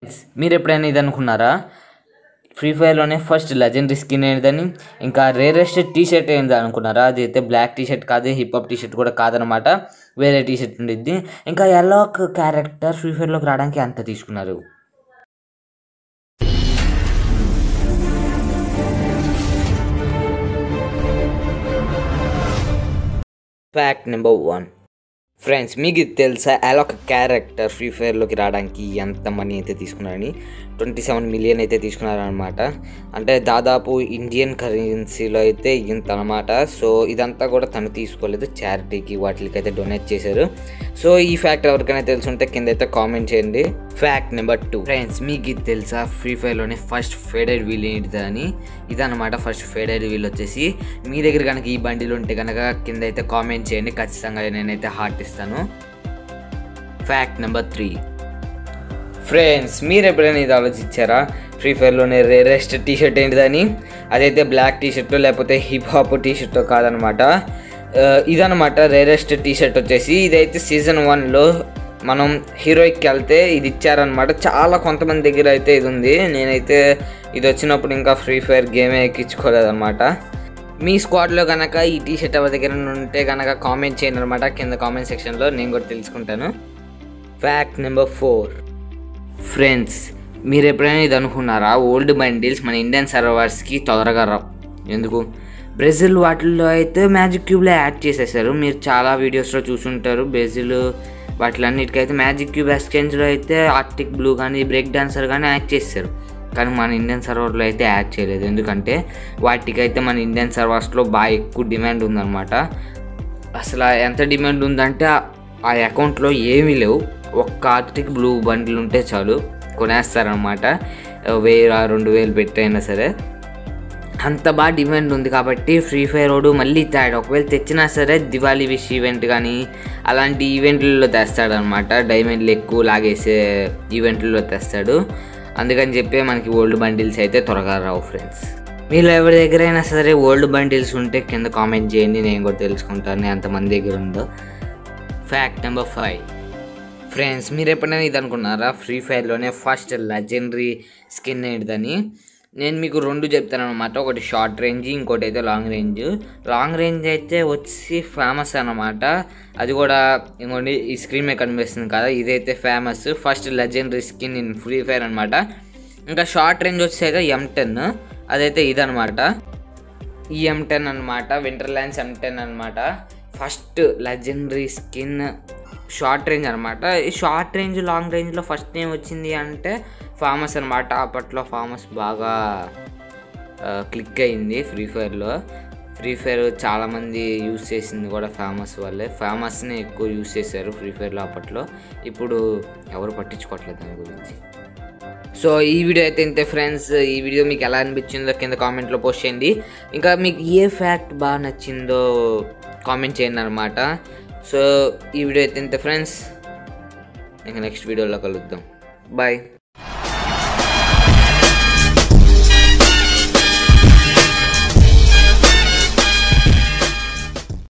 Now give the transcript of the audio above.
మీరు ఎప్పుడైనా ఇది అనుకున్నారా ఫ్రీ ఫైర్లోనే ఫస్ట్ లెజెండరీ స్కిన్ ఏంటిదని ఇంకా రేరెస్ట్ టీ షర్ట్ ఏంటి అనుకున్నారా అది అయితే బ్లాక్ టీ షర్ట్ కాదు హిప్ హాప్ టీ షర్ట్ కూడా కాదనమాట వేరే టీ షర్ట్ ఉండిద్ది ఇంకా ఎలాక్ క్యారెక్టర్ ఫ్రీ ఫైర్లోకి రావడానికి అంత తీసుకున్నారు ఫ్యాక్ట్ నెంబర్ వన్ ఫ్రెండ్స్ మీకు ఇది తెలుసా అలా ఒక క్యారెక్టర్ ఫ్రీ ఫైర్లోకి రావడానికి ఎంత మనీ అయితే తీసుకున్నారని ట్వంటీ సెవెన్ మిలియన్ అయితే తీసుకున్నారనమాట అంటే దాదాపు ఇండియన్ కరెన్సీలో అయితే ఇంత అనమాట సో ఇదంతా కూడా తను తీసుకోలేదు చారిటీకి వాటికి అయితే డొనేట్ చేశారు సో ఈ ఫ్యాక్ట్ ఎవరికైనా తెలుసుంటే కింద అయితే కామెంట్ చేయండి ఫ్యాక్ట్ నెంబర్ టూ ఫ్రెండ్స్ మీకు ఇది తెలుసా ఫ్రీ ఫైర్లోనే ఫస్ట్ ఫేడెడ్ వీల్ ఏంటిదని ఇదన్నమాట ఫస్ట్ ఫేడెడ్ వీల్ వచ్చేసి మీ దగ్గర కనుక ఈ బండిలు ఉంటే కనుక కింద అయితే కామెంట్ చేయండి ఖచ్చితంగా నేనైతే హార్ట్ ఇస్తాను ఫ్యాక్ట్ నెంబర్ త్రీ ఫ్రెండ్స్ మీరు ఎప్పుడైనా ఇది ఆలోచించారా ఫ్రీ ఫైర్లోనే రేరెస్ట్ టీ షర్ట్ ఏంటిదని అదైతే బ్లాక్ టీ షర్ట్ లేకపోతే హిప్ హాప్ టీ షర్ట్ కాదనమాట ఆ, ఇదనమాట రేరెస్ట్ టీ షర్ట్ వచ్చేసి ఇదైతే సీజన్ వన్లో మనం హీరోయిక్కి వెళ్తే ఇది ఇచ్చారనమాట చాలా కొంతమంది దగ్గర అయితే ఇది ఉంది నేనైతే ఇది వచ్చినప్పుడు ఇంకా ఫ్రీ ఫైర్ గేమే ఎక్కించుకోలేదన్నమాట మీ స్క్వాడ్లో కనుక ఈ టీ షర్ట్ ఎవరి దగ్గర ఉంటే కనుక కామెంట్ చేయండి అనమాట కింద కామెంట్ సెక్షన్లో నేను కూడా తెలుసుకుంటాను ఫ్యాక్ట్ నెంబర్ ఫోర్ ఫ్రెండ్స్ మీరు ఎప్పుడైనా ఇది అనుకున్నారా ఓల్డ్ బండిల్స్ మన ఇండియన్ సర్వర్స్కి తొందరగా రావు ఎందుకు బ్రెజిల్ వాటిల్లో అయితే మ్యాజిక్ క్యూబ్లో యాడ్ చేసేసారు మీరు చాలా వీడియోస్లో చూసుంటారు బ్రెజిల్ వాటిలన్నిటికైతే మ్యాజిక్ క్యూబ్ ఎక్స్చేంజ్లో అయితే ఆర్టిక్ బ్లూ కానీ బ్రేక్ డాన్సర్ కానీ యాడ్ చేస్తారు కానీ మన ఇండియన్ సర్వర్లో అయితే యాడ్ చేయలేదు ఎందుకంటే వాటికైతే మన ఇండియన్ సర్వర్స్లో బాగా ఎక్కువ డిమాండ్ ఉందన్నమాట అసలు ఎంత డిమాండ్ ఉందంటే ఆ- ఆ అకౌంట్లో ఏమీ లేవు ఒక్క ఆర్టిక్ బ్లూ బండిల్ ఉంటే చాలు కొనేస్తారనమాట వెయ్యి ఆ రెండు వేలు పెట్టైనా సరే అంత బాగా డిమాండ్ ఉంది కాబట్టి ఫ్రీ ఫైర్ రోడ్ మళ్ళీ తాడు ఒకవేళ తెచ్చినా సరే దివాళీ విష్ ఈవెంట్ కానీ అలాంటి ఈవెంట్లలో తెస్తాడనమాట డైమండ్లు ఎక్కువ లాగేసే ఈవెంట్లలో తెస్తాడు అందుకని చెప్పి మనకి ఓల్డ్ బండిల్స్ అయితే త్వరగా రావు ఫ్రెండ్స్ మీరు ఎవరి దగ్గరైనా సరే ఓల్డ్ బండిల్స్ ఉంటే కింద కామెంట్ చేయండి నేను కూడా తెలుసుకుంటాను ఎంతమంది దగ్గర ఉందో ఫ్యాక్ట్ నెంబర్ ఫైవ్ ఫ్రెండ్స్ మీరు ఎప్పుడైనా ఇది అనుకున్నారా ఫ్రీ ఫైర్లోనే ఫస్ట్ లెజెండరీ స్కిన్ ఏంటిదని నేను మీకు రెండు చెప్తాను అనమాట ఒకటి షార్ట్ రేంజ్ ఇంకోటి అయితే లాంగ్ రేంజ్ లాంగ్ రేంజ్ అయితే వచ్చి ఫేమస్ అనమాట అది కూడా ఇంకోటి ఈ స్క్రీన్ మీద కనిపిస్తుంది కదా ఇదైతే famous first legendary skin in free fire అనమాట ఇంకా షార్ట్ రేంజ్ వచ్చి అయితే ఎం టెన్ అదైతే ఇదనమాట ఈ ఎం టెన్ అనమాట వింటర్ ల్యాండ్స్ ఎం టెన్ అనమాట first legendary skin short range అనమాట ఈ షార్ట్ రేంజ్ లాంగ్ రేంజ్లో ఫస్ట్ ఏం వచ్చింది అంటే ఫామస్ అనమాట అప్పట్లో ఫామస్ బాగా క్లిక్ అయింది ఫ్రీ ఫైర్లో ఫ్రీ ఫైర్ చాలామంది యూస్ చేసింది కూడా ఫేమస్ వాళ్ళే ఫేమస్ని ఎక్కువ యూస్ చేశారు ఫ్రీ ఫైర్లో అప్పట్లో ఇప్పుడు ఎవరు పట్టించుకోవట్లేదు దాని గురించి సో ఈ వీడియో అయితే ఇంతే ఫ్రెండ్స్ ఈ వీడియో మీకు ఎలా అనిపించిందో కింద కామెంట్లో పోస్ట్ చేయండి ఇంకా మీకు ఏ ఫ్యాక్ట్ బాగా నచ్చిందో కామెంట్ చేయండి అనమాట సో ఈ వీడియో అయితే ఇంతే ఫ్రెండ్స్ ఇంకా నెక్స్ట్ వీడియోలో కలుద్దాం బాయ్